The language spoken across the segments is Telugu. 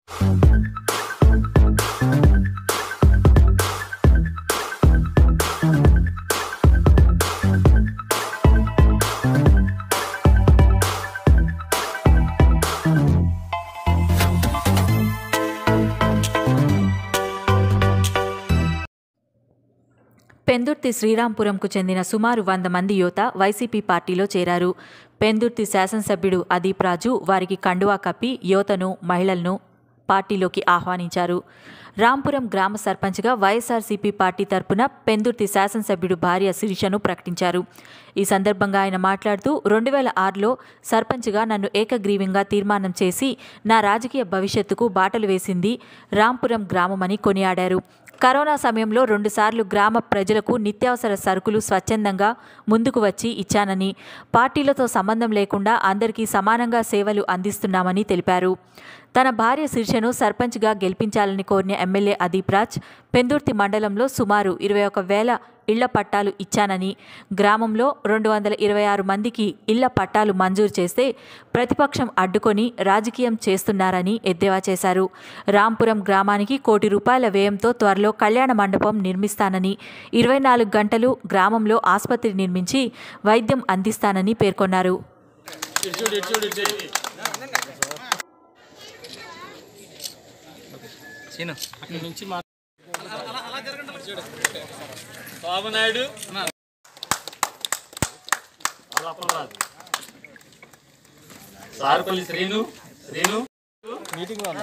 పెందుర్తి శ్రీరాంపురంకు చెందిన సుమారు వంద మంది యువత వైసీపీ పార్టీలో చేరారు పెందుర్తి శాసనసభ్యుడు అదీప్ రాజు వారికి కండువా కప్పి యువతను మహిళలను పార్టీలోకి ఆహ్వానించారు రాంపురం గ్రామ సర్పంచ్గా వైఎస్ఆర్సీపీ పార్టీ తరపున పెందుర్తి శాసనసభ్యుడు భార్య శిరీషను ప్రకటించారు ఈ సందర్భంగా ఆయన మాట్లాడుతూ రెండు వేల ఆరులో సర్పంచ్గా నన్ను ఏకగ్రీవంగా తీర్మానం చేసి నా రాజకీయ భవిష్యత్తుకు బాటలు వేసింది రాంపురం గ్రామమని కొనియాడారు కరోనా సమయంలో రెండుసార్లు గ్రామ ప్రజలకు నిత్యావసర సరుకులు స్వచ్ఛందంగా ముందుకు వచ్చి ఇచ్చానని పార్టీలతో సంబంధం లేకుండా అందరికీ సమానంగా సేవలు అందిస్తున్నామని తెలిపారు తన భార్య శీర్షను సర్పంచ్గా గెలిపించాలని కోరిన ఎమ్మెల్యే అదీప్ రాజ్ పెందుర్తి మండలంలో సుమారు ఇరవై ఒక వేల ఇళ్ల పట్టాలు ఇచ్చానని గ్రామంలో రెండు వందల ఇరవై ఆరు మందికి ఇళ్ల పట్టాలు మంజూరు చేస్తే ప్రతిపక్షం అడ్డుకొని రాజకీయం చేస్తున్నారని ఎద్దేవా చేశారు రాంపురం గ్రామానికి కోటి రూపాయల వ్యయంతో త్వరలో కళ్యాణ మండపం నిర్మిస్తానని ఇరవై నాలుగు గంటలు గ్రామంలో ఆసుపత్రి నిర్మించి వైద్యం అందిస్తానని పేర్కొన్నారు సీను అక్కడి నుంచి మా బాబు నాయుడు సార్పల్లి శ్రీను శ్రీను మీటింగ్ లో ఉన్నా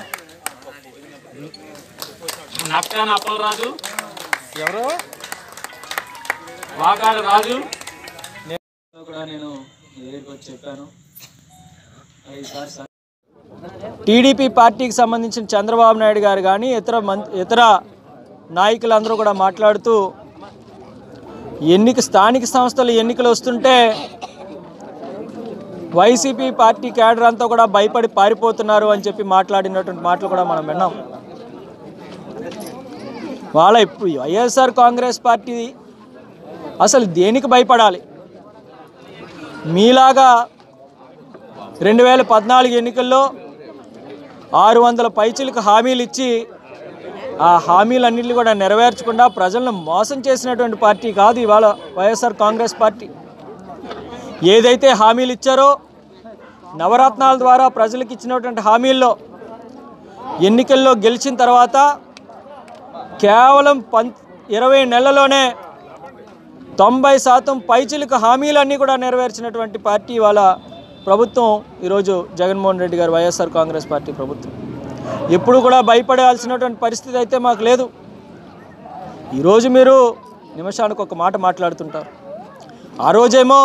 నక్కాన అప్పలరాజు ఎవరు వాకాడు రాజు కూడా నేను మీ దగ్గరికి వచ్చి చెప్పాను ఈసారి సార్ టీడీపీ పార్టీకి సంబంధించిన చంద్రబాబు నాయుడు గారు కానీ ఇతర మం ఇతర నాయకులందరూ కూడా మాట్లాడుతూ ఎన్నిక స్థానిక సంస్థలు ఎన్నికలు వస్తుంటే వైసీపీ పార్టీ క్యాడర్ అంతా కూడా భయపడి పారిపోతున్నారు అని చెప్పి మాట్లాడినటువంటి మాటలు కూడా మనం విన్నాం వాళ్ళ ఇప్పుడు వైఎస్ఆర్ కాంగ్రెస్ పార్టీ అసలు దేనికి భయపడాలి మీలాగా రెండు వేల పద్నాలుగు ఎన్నికల్లో ఆరు వందల పైచీలకు హామీలు ఇచ్చి ఆ హామీలన్నింటినీ కూడా నెరవేర్చకుండా ప్రజలను మోసం చేసినటువంటి పార్టీ కాదు ఇవాళ వైఎస్ఆర్ కాంగ్రెస్ పార్టీ ఏదైతే హామీలు ఇచ్చారో నవరత్నాల ద్వారా ప్రజలకు ఇచ్చినటువంటి హామీల్లో ఎన్నికల్లో గెలిచిన తర్వాత కేవలం పం ఇరవై నెలల్లోనే తొంభై శాతం పైచిలకు హామీలన్నీ కూడా నెరవేర్చినటువంటి పార్టీ ఇవాళ ప్రభుత్వం ఈరోజు జగన్మోహన్ రెడ్డి గారు వైఎస్ఆర్ కాంగ్రెస్ పార్టీ ప్రభుత్వం ఎప్పుడు కూడా భయపడాల్సినటువంటి పరిస్థితి అయితే మాకు లేదు ఈరోజు మీరు నిమిషానికి ఒక మాట మాట్లాడుతుంటారు ఆ రోజేమో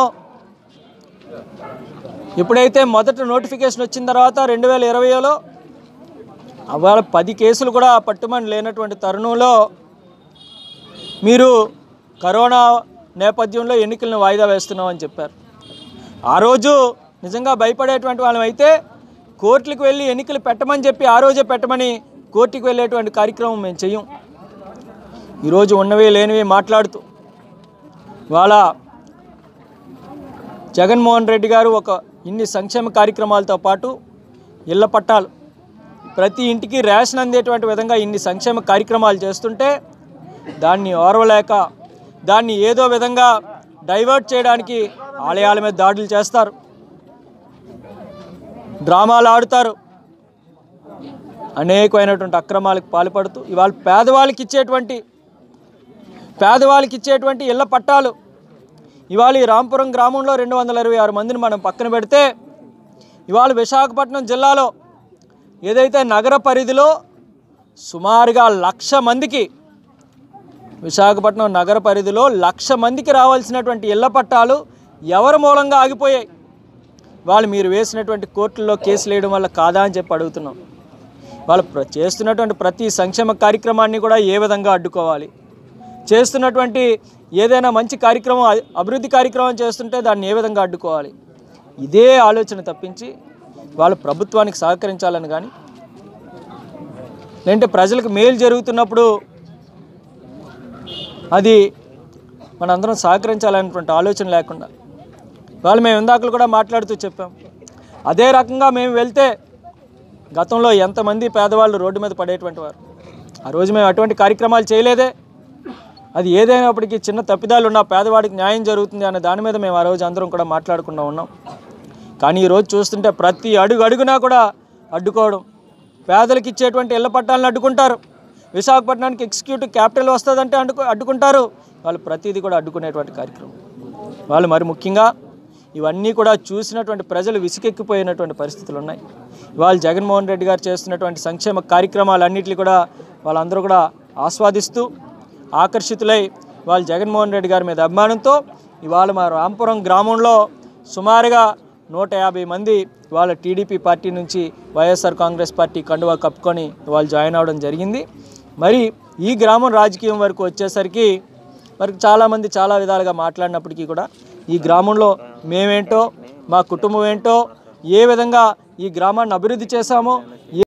ఎప్పుడైతే మొదట నోటిఫికేషన్ వచ్చిన తర్వాత రెండు వేల ఇరవైలో అవాళ పది కేసులు కూడా పట్టుమని లేనటువంటి తరుణంలో మీరు కరోనా నేపథ్యంలో ఎన్నికలను వాయిదా వేస్తున్నామని చెప్పారు ఆ రోజు నిజంగా భయపడేటువంటి వాళ్ళం అయితే కోర్టులకు వెళ్ళి ఎన్నికలు పెట్టమని చెప్పి ఆ రోజే పెట్టమని కోర్టుకు వెళ్ళేటువంటి కార్యక్రమం మేము చెయ్యం ఈరోజు ఉన్నవి లేనివి మాట్లాడుతూ వాళ్ళ జగన్మోహన్ రెడ్డి గారు ఒక ఇన్ని సంక్షేమ కార్యక్రమాలతో పాటు ఇళ్ల పట్టాలు ప్రతి ఇంటికి రేషన్ అందేటువంటి విధంగా ఇన్ని సంక్షేమ కార్యక్రమాలు చేస్తుంటే దాన్ని ఓర్వలేక దాన్ని ఏదో విధంగా డైవర్ట్ చేయడానికి ఆలయాల మీద దాడులు చేస్తారు డ్రామాలు ఆడుతారు అనేకమైనటువంటి అక్రమాలకు పాల్పడుతూ ఇవాళ పేదవాళ్ళకి ఇచ్చేటువంటి పేదవాళ్ళకి ఇచ్చేటువంటి ఇళ్ల పట్టాలు ఇవాళ ఈ రాంపురం గ్రామంలో రెండు వందల ఇరవై ఆరు మందిని మనం పక్కన పెడితే ఇవాళ విశాఖపట్నం జిల్లాలో ఏదైతే నగర పరిధిలో సుమారుగా లక్ష మందికి విశాఖపట్నం నగర పరిధిలో లక్ష మందికి రావాల్సినటువంటి ఇళ్ల పట్టాలు ఎవరి మూలంగా ఆగిపోయాయి వాళ్ళు మీరు వేసినటువంటి కోర్టుల్లో కేసులు వేయడం వల్ల కాదా అని చెప్పి అడుగుతున్నాం వాళ్ళు ప్ర చేస్తున్నటువంటి ప్రతి సంక్షేమ కార్యక్రమాన్ని కూడా ఏ విధంగా అడ్డుకోవాలి చేస్తున్నటువంటి ఏదైనా మంచి కార్యక్రమం అ- అభివృద్ధి కార్యక్రమం చేస్తుంటే దాన్ని ఏ విధంగా అడ్డుకోవాలి ఇదే ఆలోచన తప్పించి వాళ్ళు ప్రభుత్వానికి సహకరించాలని కానీ లేదంటే ప్రజలకు మేలు జరుగుతున్నప్పుడు అది మనందరం సహకరించాలనేటువంటి ఆలోచన లేకుండా వాళ్ళు మేము ఇందాకలు కూడా మాట్లాడుతూ చెప్పాం అదే రకంగా మేము వెళ్తే గతంలో ఎంతమంది పేదవాళ్ళు రోడ్డు మీద పడేటువంటి వారు ఆ రోజు మేము అటువంటి కార్యక్రమాలు చేయలేదే అది ఏదైనప్పటికీ చిన్న తప్పిదాలు ఉన్న పేదవాడికి న్యాయం జరుగుతుంది అనే దాని మీద మేము ఆ రోజు అందరం కూడా మాట్లాడుకుంటూ ఉన్నాం కానీ ఈరోజు చూస్తుంటే ప్రతి అడుగు అడుగునా కూడా అడ్డుకోవడం పేదలకు ఇచ్చేటువంటి ఇళ్ల పట్టాలను అడ్డుకుంటారు విశాఖపట్నానికి ఎగ్జిక్యూటివ్ క్యాపిటల్ వస్తుందంటే అడ్డుకు అడ్డుకుంటారు వాళ్ళు ప్రతిదీ కూడా అడ్డుకునేటువంటి కార్యక్రమం వాళ్ళు మరి ముఖ్యంగా ఇవన్నీ కూడా చూసినటువంటి ప్రజలు విసుకెక్కిపోయినటువంటి పరిస్థితులు ఉన్నాయి ఇవాళ జగన్మోహన్ రెడ్డి గారు చేస్తున్నటువంటి సంక్షేమ కార్యక్రమాలన్నింటినీ కూడా వాళ్ళందరూ కూడా ఆస్వాదిస్తూ ఆకర్షితులై వాళ్ళు జగన్మోహన్ రెడ్డి గారి మీద అభిమానంతో ఇవాళ మా రాంపురం గ్రామంలో సుమారుగా నూట యాభై మంది వాళ్ళ టీడీపీ పార్టీ నుంచి వైఎస్ఆర్ కాంగ్రెస్ పార్టీ కండువా కప్పుకొని వాళ్ళు జాయిన్ అవ్వడం జరిగింది మరి ఈ గ్రామం రాజకీయం వరకు వచ్చేసరికి మరి చాలామంది చాలా విధాలుగా మాట్లాడినప్పటికీ కూడా ఈ గ్రామంలో మేమేంటో మా కుటుంబం ఏంటో ఏ విధంగా ఈ గ్రామాన్ని అభివృద్ధి చేశామో